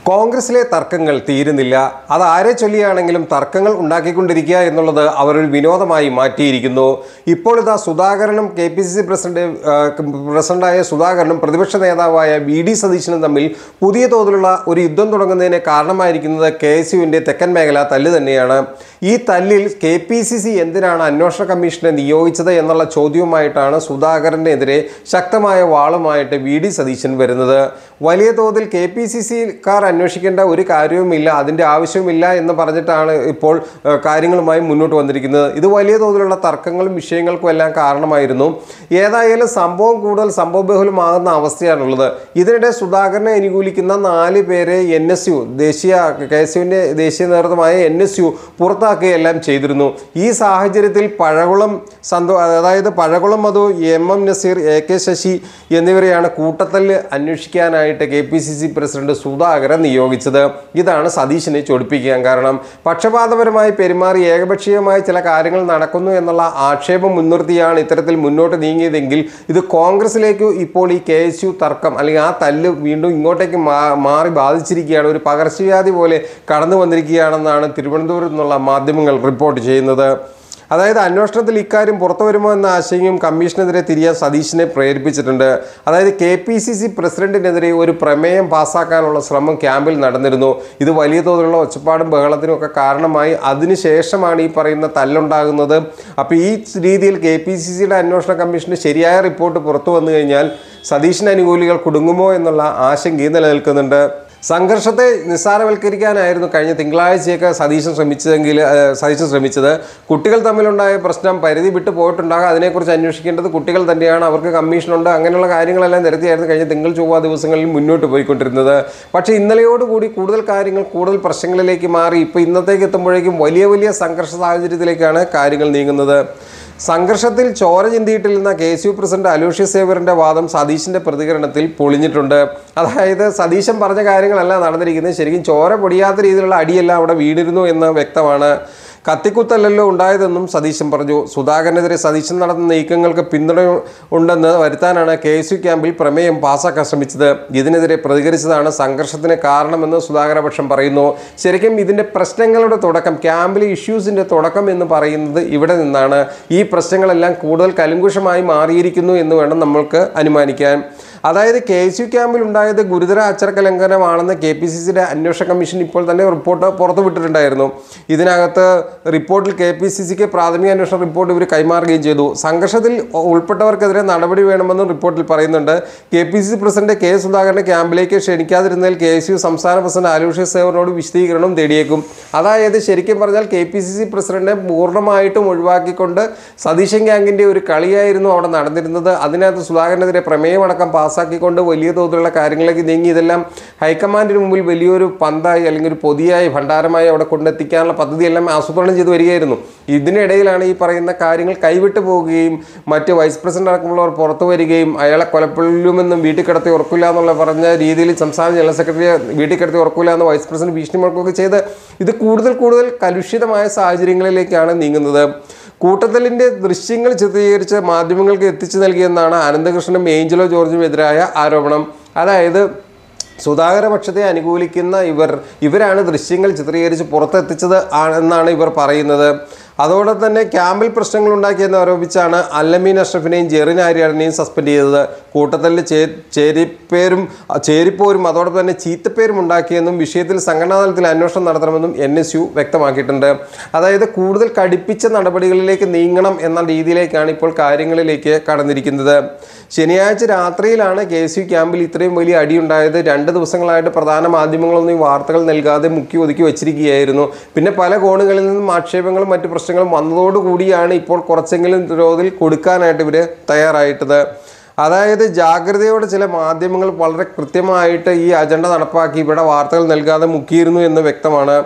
കോൺഗ്രസിലെ തർക്കങ്ങൾ തീരുന്നില്ല അത് ആരെ ചൊല്ലിയാണെങ്കിലും തർക്കങ്ങൾ ഉണ്ടാക്കിക്കൊണ്ടിരിക്കുക എന്നുള്ളത് അവരൊരു വിനോദമായി മാറ്റിയിരിക്കുന്നു ഇപ്പോൾ ഇതാ സുധാകരനും K P C C president ആ, പ്രസിഡന്റായ സുധാകരനും പ്രതിപക്ഷ നേതാവായ വി ഡി സതീശനും തമ്മിൽ പുതിയ തോതിലുള്ള ഒരു യുദ്ധം തുടങ്ങുന്നതിന് കാരണമായിരിക്കുന്നത് കെ എസ് യുവിൻ്റെ തെക്കൻ മേഖല തല്ല് തന്നെയാണ് ഈ തല്ലിൽ കെ പി സി സി എന്തിനാണ് അന്വേഷണ കമ്മീഷനെ നിയോഗിച്ചത് എന്നുള്ള ചോദ്യവുമായിട്ടാണ് സുധാകരനെതിരെ ശക്തമായ വാളുമായിട്ട് വി ഡി സതീശൻ വരുന്നത് വലിയ തോതിൽ കെ പി സി സിക്കാർ അന്വേഷിക്കേണ്ട ഒരു കാര്യവുമില്ല അതിൻ്റെ ആവശ്യവുമില്ല എന്ന് പറഞ്ഞിട്ടാണ് ഇപ്പോൾ ഏഹ്, കാര്യങ്ങളുമായി മുന്നോട്ട് വന്നിരിക്കുന്നത് ഇത് വലിയ തോതിലുള്ള തർക്കങ്ങളും വിഷയങ്ങൾക്കും എല്ലാം കാരണമായിരുന്നു ഏതായാലും സംഭവം കൂടുതൽ സംഭവബഹുലമാകുന്ന അവസ്ഥയാണുള്ളത് ഇതിനിടെ സുധാകരനെ അനുകൂലിക്കുന്ന നാല് പേരെ എൻ എസ് യു ദേശീയ കെ എസ് യുവിൻ്റെ ദേശീയ നേതൃത്വമായ എൻ എസ് യു പുറത്താക്കുകയെല്ലാം ചെയ്തിരുന്നു ഈ സാഹചര്യത്തിൽ പഴകുളം സന്തോ അതായത് Pazhakulam Madhu M M Nazeer A K Sasi എന്നിവരെയാണ് കൂട്ടത്തല്ല് അന്വേഷിക്കാനായിട്ട് K P C C president Sudhakaran നിയോഗിച്ചത് ഇതാണ് സതീശിനെ ചൊടിപ്പിക്കാൻ കാരണം പക്ഷപാതപരമായി പെരുമാറി ഏകപക്ഷീയമായി ചില കാര്യങ്ങൾ നടക്കുന്നു എന്നുള്ള ആക്ഷേപം മുൻനിർത്തിയാണ് ഇത്തരത്തിൽ മുന്നോട്ട് നീങ്ങിയതെങ്കിൽ ഇത് കോൺഗ്രസിലേക്ക് ഇപ്പോൾ ഈ കെ എസ് യു തർക്കം അല്ലെങ്കിൽ ആ തല്ല് വീണ്ടും ഇങ്ങോട്ടേക്ക് മാ- മാറി ബാധിച്ചിരിക്കുകയാണ് ഒരു പകർച്ചവ്യാധി പോലെ കടന്നു വന്നിരിക്കുകയാണെന്നാണ് തിരുവനന്തപുരത്ത് നിന്നുള്ള മാധ്യമങ്ങൾ റിപ്പോർട്ട് ചെയ്യുന്നത് അതായത് അന്വേഷണത്തിൽ ഇക്കാര്യം പുറത്തു വരുമോ എന്ന ആശയം കമ്മീഷനെതിരെ തിരിയാൻ സതീശിനെ പ്രേരിപ്പിച്ചിട്ടുണ്ട് അതായത് കെ പി സി സി പ്രസിഡന്റിനെതിരെ ഒരു പ്രമേയം പാസ്സാക്കാനുള്ള ശ്രമം ക്യാമ്പിൽ നടന്നിരുന്നു ഇത് വലിയ തോതിലുള്ള ഒച്ചപ്പാടും ബഹളത്തിനും ഒക്കെ കാരണമായി അതിനുശേഷമാണ് ഈ പറയുന്ന തല്ലുണ്ടാകുന്നത് അപ്പോൾ ഈ രീതിയിൽ കെ പി സി സിയുടെ അന്വേഷണ കമ്മീഷന് ശരിയായ റിപ്പോർട്ട് പുറത്തു വന്നു കഴിഞ്ഞാൽ സതീഷിന് അനുകൂലികൾ കുടുങ്ങുമോ എന്നുള്ള ആശങ്കയും നിലനിൽക്കുന്നുണ്ട് സംഘർഷത്തെ നിസ്സാരവൽക്കരിക്കാനായിരുന്നു കഴിഞ്ഞ തിങ്കളാഴ്ചയൊക്കെ സതീശൻ ശ്രമിച്ചതെങ്കിൽ ഏഹ്, സതീശൻ ശ്രമിച്ചത് കുട്ടികൾ തമ്മിലുണ്ടായ പ്രശ്നം പരിധി വിട്ടു പോയിട്ടുണ്ടാകാം അതിനെക്കുറിച്ച് അന്വേഷിക്കേണ്ടത് കുട്ടികൾ തന്നെയാണ് അവർക്ക് കമ്മീഷനുണ്ട് അങ്ങനെയുള്ള കാര്യങ്ങളെല്ലാം നിരത്തിയായിരുന്നു കഴിഞ്ഞ തിങ്കൾ ചൊവ്വ ദിവസങ്ങളിൽ മുന്നോട്ട് പോയിക്കൊണ്ടിരുന്നത് പക്ഷേ ഇന്നലെയോടുകൂടി കൂടുതൽ കാര്യങ്ങൾ കൂടുതൽ പ്രശ്നങ്ങളിലേക്ക് മാറി ഇപ്പോൾ ഇന്നത്തേക്ക് എത്തുമ്പോഴേക്കും വലിയ വലിയ സംഘർഷ സാഹചര്യത്തിലേക്കാണ് കാര്യങ്ങൾ നീങ്ങുന്നത് സംഘർഷത്തിൽ ചോര ചിന്തിയിട്ടില്ലെന്ന K S U president Aloysius സേവറിന്റെ വാദം സതീശിന്റെ പ്രതികരണത്തിൽ പൊളിഞ്ഞിട്ടുണ്ട് അതായത് സതീശൻ പറഞ്ഞ കാര്യങ്ങളല്ല നടന്നിരിക്കുന്നത് ശരിക്കും ചോര പൊടിയാത്ത രീതിയിലുള്ള അടിയെല്ലാം അവിടെ വീണിരുന്നു എന്ന് വ്യക്തമാണ് കത്തിക്കുത്തല്ലല്ലോ ഉണ്ടായതെന്നും സതീശൻ പറഞ്ഞു സുധാകരനെതിരെ സതീശൻ നടത്തുന്ന നീക്കങ്ങൾക്ക് പിന്തുണ ഉണ്ടെന്ന് വരുത്താനാണ് കെ എസ് യു ക്യാമ്പിൽ പ്രമേയം പാസാക്കാൻ ശ്രമിച്ചത് ഇതിനെതിരെ പ്രതികരിച്ചതാണ് സംഘർഷത്തിന് കാരണമെന്ന് സുധാകരപക്ഷം പറയുന്നു ശരിക്കും ഇതിൻ്റെ പ്രശ്നങ്ങളുടെ തുടക്കം ക്യാമ്പിലെ ഇഷ്യൂസിൻ്റെ തുടക്കം എന്ന് പറയുന്നത് ഇവിടെ നിന്നാണ് ഈ പ്രശ്നങ്ങളെല്ലാം കൂടുതൽ കലുങ്കുഷമായി മാറിയിരിക്കുന്നു എന്ന് വേണം നമ്മൾക്ക് അനുമാനിക്കാൻ അതായത് കെ എസ് യു ക്യാമ്പിൽ ഉണ്ടായത് ഗുരുതര അച്ചടക്ക ലംഘനമാണെന്ന് കെ പി സി സിയുടെ അന്വേഷണ കമ്മീഷൻ ഇപ്പോൾ തന്നെ റിപ്പോർട്ട് പുറത്തുവിട്ടിട്ടുണ്ടായിരുന്നു ഇതിനകത്ത് റിപ്പോർട്ടിൽ കെ പി സി സിക്ക് പ്രാഥമിക അന്വേഷണ റിപ്പോർട്ട് ഇവർ കൈമാറുകയും ചെയ്തു സംഘർഷത്തിൽ ഉൾപ്പെട്ടവർക്കെതിരെ നടപടി വേണമെന്നും റിപ്പോർട്ടിൽ പറയുന്നുണ്ട് K P C C president K സുധാകരനെ ക്യാമ്പിലേക്ക് ക്ഷണിക്കാതിരുന്നതിൽ കെ എസ് യു സംസ്ഥാന പ്രസിഡന്റ് ആലൂഷ്യ സേവനോട് വിശദീകരണം തേടിയേക്കും അതായത് ശരിക്കും പറഞ്ഞാൽ കെ പി സി സി പ്രസിഡന്റിനെ പൂർണ്ണമായിട്ടും ഒഴിവാക്കിക്കൊണ്ട് സതീശൻ ഗ്യാങ്ങിൻ്റെ ഒരു കളിയായിരുന്നു അവിടെ നടന്നിരുന്നത് അതിനകത്ത് സുധാകരനെതിരെ പ്രമേയമടക്കം പാസ്സാക്കിക്കൊണ്ട് വലിയ തോതിലുള്ള കാര്യങ്ങളിലേക്ക് നീങ്ങി ഇതെല്ലാം ഹൈക്കമാൻഡിന് മുമ്പിൽ വലിയൊരു പന്തായി അല്ലെങ്കിൽ ഒരു പൊതിയായി ഭണ്ഡാരമായി അവിടെ കൊണ്ടെത്തിക്കാനുള്ള പദ്ധതിയെല്ലാം ആസൂത്രണം ചെയ്ത് വരികയായിരുന്നു ഇതിനിടയിലാണ് ഈ പറയുന്ന കാര്യങ്ങൾ കൈവിട്ടു പോവുകയും മറ്റ് വൈസ് പ്രസിഡന്റ് അടക്കമുള്ളവർ പുറത്തു വരികയും അയാളെ കൊലപ്പെടുമെന്നും വീട്ടിൽ കിടത്തി ഉറക്കില്ല എന്നുള്ള പറഞ്ഞ രീതിയിൽ സംസ്ഥാന ജനറൽ സെക്രട്ടറിയെ വീട്ടിൽ കിടത്തി ഉറക്കില്ല എന്ന് വൈസ് പ്രസിഡന്റ് ഭീഷണി മുഴക്കുകയൊക്കെ ചെയ്ത് ഇത് കൂടുതൽ കൂടുതൽ കലുഷിതമായ സാഹചര്യങ്ങളിലേക്കാണ് നീങ്ങുന്നത് കൂട്ടത്തലിന്റെ ദൃശ്യങ്ങൾ ചിത്രീകരിച്ച് മാധ്യമങ്ങൾക്ക് എത്തിച്ചു നൽകിയെന്നാണ് അനന്തകൃഷ്ണനും ഏഞ്ചലോ ജോർജും എതിരായ ആരോപണം അതായത് സുധാകര പക്ഷത്തെ അനുകൂലിക്കുന്ന ഇവർ ഇവരാണ് ദൃശ്യങ്ങൾ ചിത്രീകരിച്ച് പുറത്തെത്തിച്ചത് ആ- എന്നാണ് ഇവർ പറയുന്നത് അതോടെ തന്നെ ക്യാമ്പിൽ പ്രശ്നങ്ങൾ ഉണ്ടാക്കിയെന്ന് ആരോപിച്ചാണ് അല്ലമീൻ അഷ്റഫിനെയും ജെറിൻ ആര്യാടിനെയും സസ്പെൻഡ് ചെയ്തത് കൂട്ടത്തിൽ ചേ ചേരിപ്പേരും ചേരിപ്പോരും അതോടൊപ്പം തന്നെ ചീത്തപ്പേരും ഉണ്ടാക്കിയെന്നും വിഷയത്തിൽ സംഘടനാ തലത്തിൽ അന്വേഷണം നടത്തണമെന്നും എൻ എസ് യു വ്യക്തമാക്കിയിട്ടുണ്ട് അതായത് കൂടുതൽ കടുപ്പിച്ച നടപടികളിലേക്ക് നീങ്ങണം എന്ന രീതിയിലേക്കാണ് ഇപ്പോൾ കാര്യങ്ങളിലേക്ക് കടന്നിരിക്കുന്നത് ശനിയാഴ്ച രാത്രിയിലാണ് കെ എസ് യു ക്യാമ്പിൽ ഇത്രയും വലിയ അടിയുണ്ടായത് രണ്ട് ദിവസങ്ങളായിട്ട് പ്രധാന മാധ്യമങ്ങളൊന്നും ഈ വാർത്തകൾ നൽകാതെ മുക്കി ഒതുക്കി വെച്ചിരിക്കുകയായിരുന്നു പിന്നെ പല കോണുകളിൽ നിന്നും ആക്ഷേപങ്ങളും മറ്റു പ്രശ്നങ്ങളും വന്നതോടുകൂടിയാണ് ഇപ്പോൾ കുറച്ചെങ്കിലും തോതിൽ കൊടുക്കാനായിട്ട് ഇവർ തയ്യാറായിട്ടത് അതായത് ജാഗ്രതയോടെ ചില മാധ്യമങ്ങൾ വളരെ കൃത്യമായിട്ട് ഈ അജണ്ട നടപ്പാക്കി ഇവിടെ വാർത്തകൾ നൽകാതെ മുക്കിയിരുന്നു എന്ന് വ്യക്തമാണ്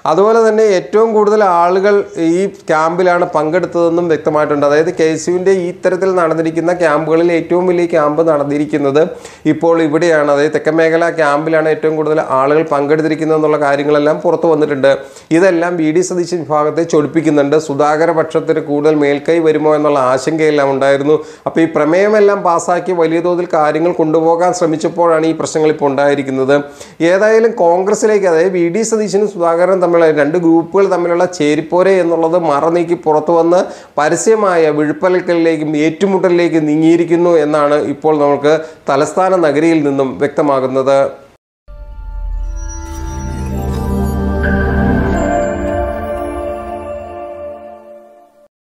അതുപോലെ തന്നെ ഏറ്റവും കൂടുതൽ ആളുകൾ ഈ ക്യാമ്പിലാണ് പങ്കെടുത്തതെന്നും വ്യക്തമായിട്ടുണ്ട് അതായത് കെ എസ് യുവിൻ്റെ ഈ ഇത്തരത്തിൽ നടന്നിരിക്കുന്ന ക്യാമ്പുകളിൽ ഏറ്റവും വലിയ ക്യാമ്പ് നടന്നിരിക്കുന്നത് ഇപ്പോൾ ഇവിടെയാണ് അതായത് തെക്കൻ മേഖല ക്യാമ്പിലാണ് ഏറ്റവും കൂടുതൽ ആളുകൾ പങ്കെടുത്തിരിക്കുന്നത് എന്നുള്ള കാര്യങ്ങളെല്ലാം പുറത്തു വന്നിട്ടുണ്ട് ഇതെല്ലാം വി ഡി സതീശൻ വിഭാഗത്തെ ചൊടിപ്പിക്കുന്നുണ്ട് സുധാകര പക്ഷത്തിന് കൂടുതൽ മേൽക്കൈ വരുമോ എന്നുള്ള ആശങ്കയെല്ലാം ഉണ്ടായിരുന്നു അപ്പോൾ ഈ പ്രമേയമെല്ലാം പാസ്സാക്കി വലിയ തോതിൽ കാര്യങ്ങൾ കൊണ്ടുപോകാൻ ശ്രമിച്ചപ്പോഴാണ് ഈ പ്രശ്നങ്ങൾ ഇപ്പോൾ ഉണ്ടായിരിക്കുന്നത് ഏതായാലും കോൺഗ്രസിലേക്ക് അതായത് വി ഡി സതീശനും സുധാകരനും തമ്മിലുള്ള രണ്ട് ഗ്രൂപ്പുകൾ തമ്മിലുള്ള ചേരിപ്പോരെ എന്നുള്ളത് മറനീക്കി പുറത്തു വന്ന് പരസ്യമായ വിഴുപ്പലക്കലിലേക്കും ഏറ്റുമുട്ടലിലേക്ക് നീങ്ങിയിരിക്കുന്നു എന്നാണ് ഇപ്പോൾ നമുക്ക് തലസ്ഥാന നഗരിയിൽ നിന്നും വ്യക്തമാകുന്നത്